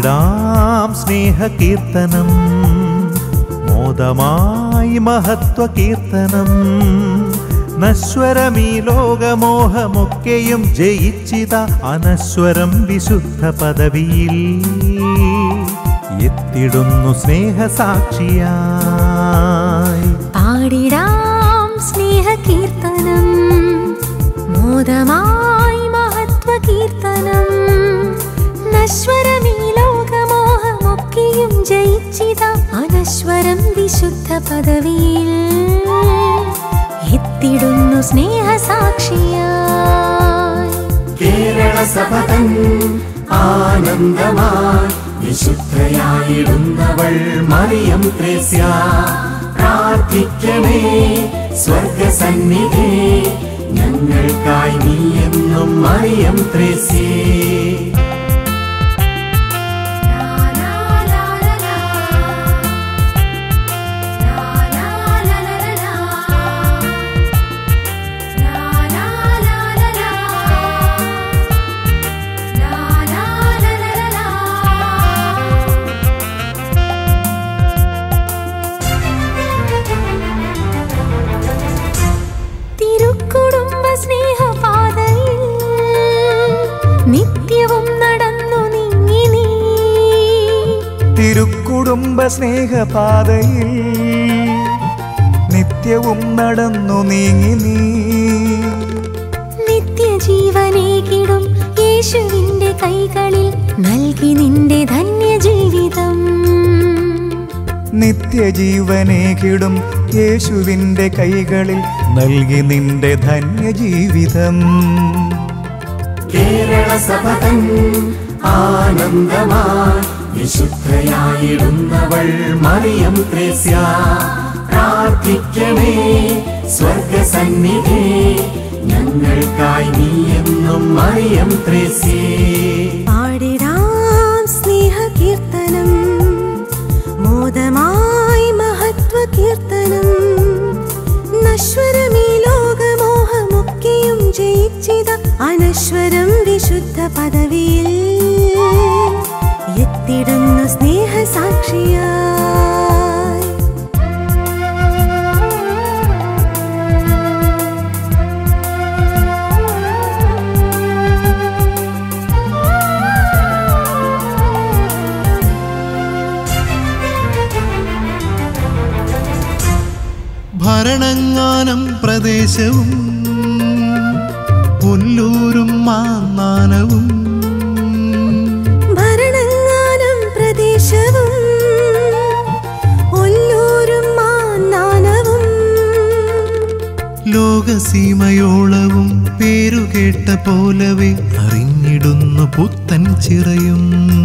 പാടിടാം സ്നേഹകീർത്തനം മോദമായി മഹത്വ കീർത്തനം നശ്വരമീ ലോകമോഹമൊക്കെയും ജയിച്ചിത അനശ്വരം വിശുദ്ധ പദവിയിൽ എത്തിടുന്നു സ്നേഹസാക്ഷിയായി പാടിടാം സ്നേഹകീർത്തനം മോദമായി മഹത്വ കീർത്തനം നശ്വരമീ ലോകമോഹമൊക്കെയും ജയിച്ചിത അനശ്വരം വിശുദ്ധ പദവിയിൽ എത്തിടുന്നു സ്നേഹസാക്ഷിയായി കേരള സഭതൻ ആനന്ദമായി വിശുദ്ധയായിടുന്നവൾ മറിയം ത്രേസ്യ പ്രാർത്ഥിക്കണേ സ്വർഗസന്നിധി ഞങ്ങൾക്കായി നീ എന്നും മറിയം ത്രേസ്യേ തിരുക്കുടുംബ സ്നേഹപാതയിൽ നിത്യവും നടന്നു നീങ്ങി നീ തിരുക്കുടുംബ സ്നേഹപാതയിൽ നിത്യവും നടന്നു നീങ്ങി നീ നിത്യജീവനേകിടും യേശുവിന്റെ കൈകളിൽ നൽകി നിന്റെ ധന്യജീവിതം നിത്യജീവനേകിടും യേശുവിൻ്റെ കൈകളിൽ നൽകി നിന്റെ ധന്യജീവിതം കേരള സഭതൻ ആനന്ദമായി വിശുദ്ധയായിടുന്നവൾ മറിയം ത്രേസ്യ പ്രാർത്ഥിക്കണേ സ്വർഗസന്നിധി ഞങ്ങൾക്കായി നീ എന്നും മറിയം ത്രേസ്യേ പാടിടാം സ്നേഹകീർത്തനം മോദമായി മഹത്വ കീർത്തനം നശ്വരമീ ലോകമോഹമൊക്കെയും ജയിച്ചിത അനശ്വരം വിശുദ്ധ പദവിയിൽ എത്തിടുന്നു സ്നേഹസാക്ഷിയായി ഭരണങ്ങാനം പ്രദേശവും പുല്ലൂരും മാന്നാനവും ഭരണങ്ങാനം പ്രദേശവും ഒല്ലൂരും മാന്നാനവും ലോകസീമയോളവും പേരുകേട്ട പോലവെ അറിഞ്ഞിടുന്നു പുത്തൻ ചിറയും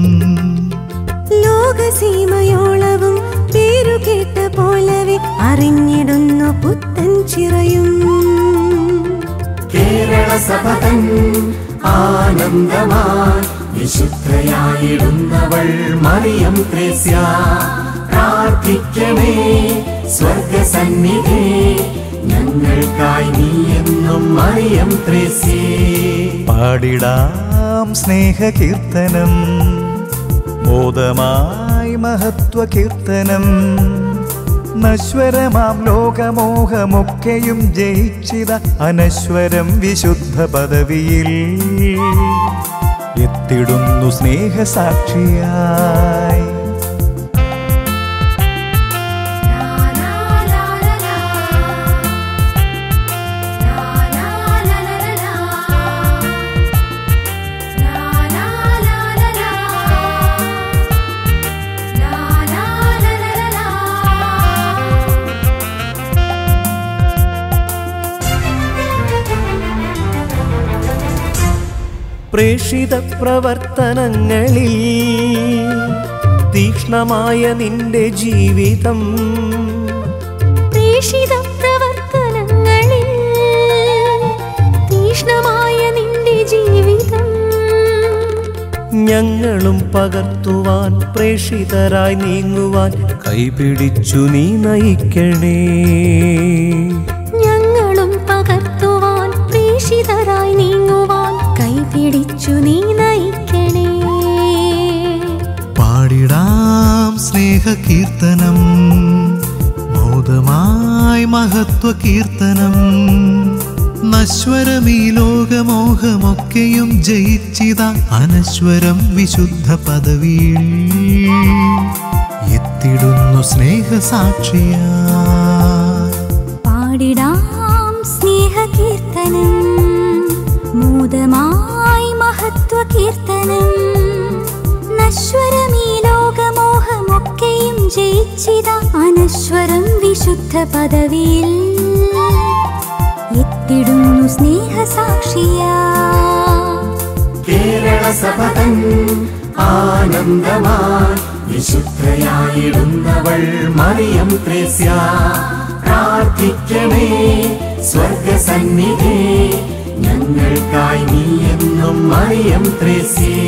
ലോകസീമയോളവും പേരുകേട്ട പോലവെ അറിഞ്ഞിടുന്നു പുത്തൻ ചിറയും കേരള സഭതൻ ആനന്ദമായി വിശുദ്ധയായിടുന്നവൾ മറിയം ത്രേസ്യ പ്രാർത്ഥിക്കണേ സ്വർഗസന്നിധി ഞങ്ങൾക്കായി നീ എന്നും മറിയം ത്രേസ്യേ പാടിടാം സ്നേഹകീർത്തനം ബോധമായി മഹത്വ കീർത്തനം നശ്വരമാം ലോകമോഹമൊക്കെയും ജയിച്ചിത അനശ്വരം വിശുദ്ധ പദവിയിൽ എത്തിടുന്നു സ്നേഹസാക്ഷിയായി പ്രേഷിത പ്രവർത്തനങ്ങളിൽ തീക്ഷ്ണമായ നിന്റെ ജീവിതം പ്രേഷിത പ്രവർത്തനങ്ങളിൽ തീഷ്ണമായ നിന്റെ ജീവിതം ഞങ്ങളും പകർത്തുവാൻ പ്രേഷിതരായി നീങ്ങുവാൻ കൈപിടിച്ചു നീ നയിക്കണേ ഞങ്ങളും പകർത്തുവാൻ പ്രേഷിതരായി നീങ്ങുവാൻ കൈപിടിച്ചു നീ നയിക്കണേ കീർത്തനം മോദമായി മഹത്വ കീർത്തനം നശ്വരമീ ലോകമോഹമൊക്കെയും ജയിച്ചിത അനശ്വരം വിശുദ്ധ പദവിയിൽ എത്തിടുന്നു സ്നേഹസാക്ഷിയാ പാടിടാം സ്നേഹകീർത്തനം മോദമായി മഹത്വ കീർത്തനം നശ്വരമീ ലോകമോഹമൊക്കെയും ജയിച്ചിത അനശ്വരം വിശുദ്ധ പദവിയിൽ എത്തിടുന്നു സ്നേഹസാക്ഷിയാ കേരള സഭതൻ ആനന്ദമായി വിശുദ്ധയായിടുന്നവൾ മറിയം ത്രേസ്യ പ്രാർത്ഥിക്കണേ സ്വർഗസന്നിധി ഞങ്ങൾക്കായി നീ എന്നും മറിയം ത്രേസ്യേ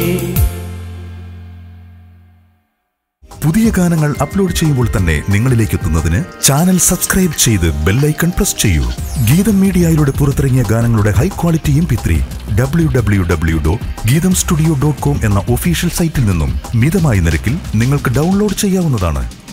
പുതിയ ഗാനങ്ങൾ അപ്ലോഡ് ചെയ്യുമ്പോൾ തന്നെ നിങ്ങളിലേക്ക് എത്തുന്നതിന് ചാനൽ സബ്സ്ക്രൈബ് ചെയ്ത് ബെല്ലൈക്കൺ പ്രസ് ചെയ്യൂ ഗീതം മീഡിയയിലൂടെ പുറത്തിറങ്ങിയ ഗാനങ്ങളുടെ high quality M P three W W W dot Geetham studio dot com എന്ന ഒഫീഷ്യൽ സൈറ്റിൽ നിന്നും മിതമായ നിരക്കിൽ നിങ്ങൾക്ക് ഡൗൺലോഡ് ചെയ്യാവുന്നതാണ്